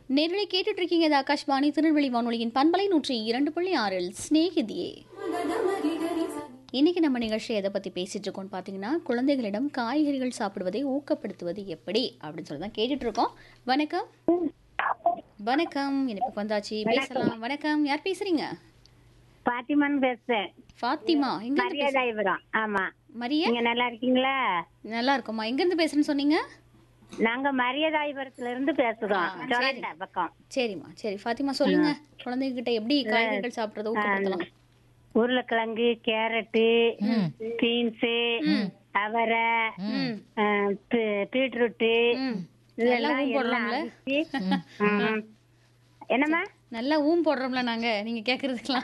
நேரலை கேட்டுட்டு இருக்கீங்க இது ஆகாஷ்வாணி திருநெல்வேலி வானொலியின் பண்பலை நூற்றி இரண்டு புள்ளி ஆறில் ஸ்நேகிதியே இன்னைக்கு நம்ம நிகழ்ச்சி எதை பற்றி பேசிட்டு இருக்கோம்னு பார்த்தீங்கன்னா குழந்தைகளிடம் காய்கறிகள் சாப்பிடுவதை ஊக்கப்படுத்துவது எப்படி அப்படின்னு சொல்லி தான் கேட்டுட்டு இருக்கோம் வணக்கம் வணக்கம் எனக்கு வந்தாச்சு பேசலாம் வணக்கம் யார் பேசுறீங்க பாத்திமான் பேசுறேன் ஃபாத்திமா எங்க மரியாதைபுரம் ஆமா மரிய நீங்க நல்லா இருக்கீங்களா நல்லா இருக்குமா எங்க இருந்து பேசுறேன்னு சொன்னீங்க நாங்க மரியாதைபுரத்துல இருந்து பேசுறோம் சொரண்டா பக்கம் சரிம்மா சரி ஃபாத்திமா சொல்லுங்க குழந்தைகிட்ட எப்படி காய்கறிகள் சாப்பிடுறத ஊக்கப்படுத்தலாம் உருளைக்கிழங்கு கேரட்டு பீன்ஸு அவரை ம் அஹ், பீ- பீட்ரூட்டு ம் இதெல்லாம் ஊம் எல்லாம் போடுறோம்ல? அவிச்சு, ம். என்னம்மா நல்லா ஊம் போடுறோம்ல நாங்க நீங்க கேக்குறதுக்கெல்லாம்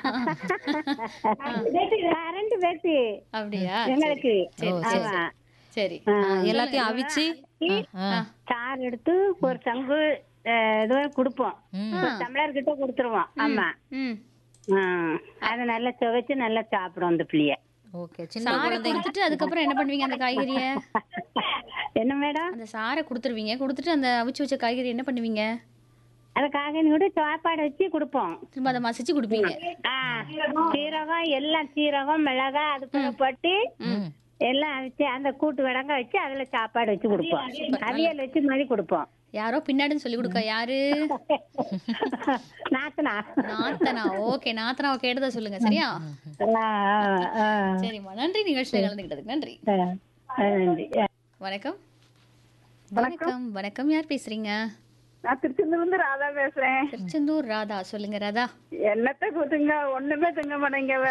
கரண்ட் பேட்டு அப்படியா எங்களுக்கு சரி சரி ஆமா சரி ஆ, எல்லாத்தையும் அவிச்சு ஆ, சாறு எடுத்து ஒரு சங்கு அஹ், இது கொடுப்போம் ஒரு டம்ளர் கிட்ட கொடுத்துருவோம் ஆமா ம் ஆ, அதை நல்லா துவைச்சு நல்லா சாப்பிடும் அந்த பிள்ளைய ஓகே சின்ன சாரை குழந்தைங்க கொடுத்துட்டு அதுக்கப்புறம் என்ன பண்ணுவீங்க அந்த காய்கறிய என்ன மேடம் அந்த சாரை கொடுத்துருவீங்க கொடுத்துட்டு அந்த அவிச்சு வச்ச காய்கறி என்ன பண்ணுவீங்க அதை காகனி கூட சாப்பாடு வச்சு கொடுப்போம் திரும்ப அதை மசிச்சு கொடுப்பீங்க ஆ, சீரகம் எல்லாம் சீரகம் மிளகாய் அது கூட போட்டு ம். எல்லாம் வச்சு அந்த கூட்டு விடங்க வச்சு அதுல சாப்பாடு வச்சு கொடுப்போம் அவியல் வச்சு மாதிரி கொடுப்போம் யாரோ பின்னாடின்னு சொல்லி கொடுக்க யாரு நாத்தனா நாத்தனா ஓகே நாத்தனாவை கேட்டதா சொல்லுங்க சரியா ஆ, ஆ, ஆ. சரிம்மா நன்றி நிகழ்ச்சியில் கலந்துக்கிட்டதுக்கு நன்றி ஆ, நன்றி வணக்கம் வணக்கம் வணக்கம் யார் பேசுறீங்க நான் திருச்செந்தூர்ல இருந்து ராதா பேசுறேன் திருச்செந்தூர் ராதா சொல்லுங்க ராதா என்னத்த கூத்துங்க ஒண்ணுமே திங்க மாட்டேங்க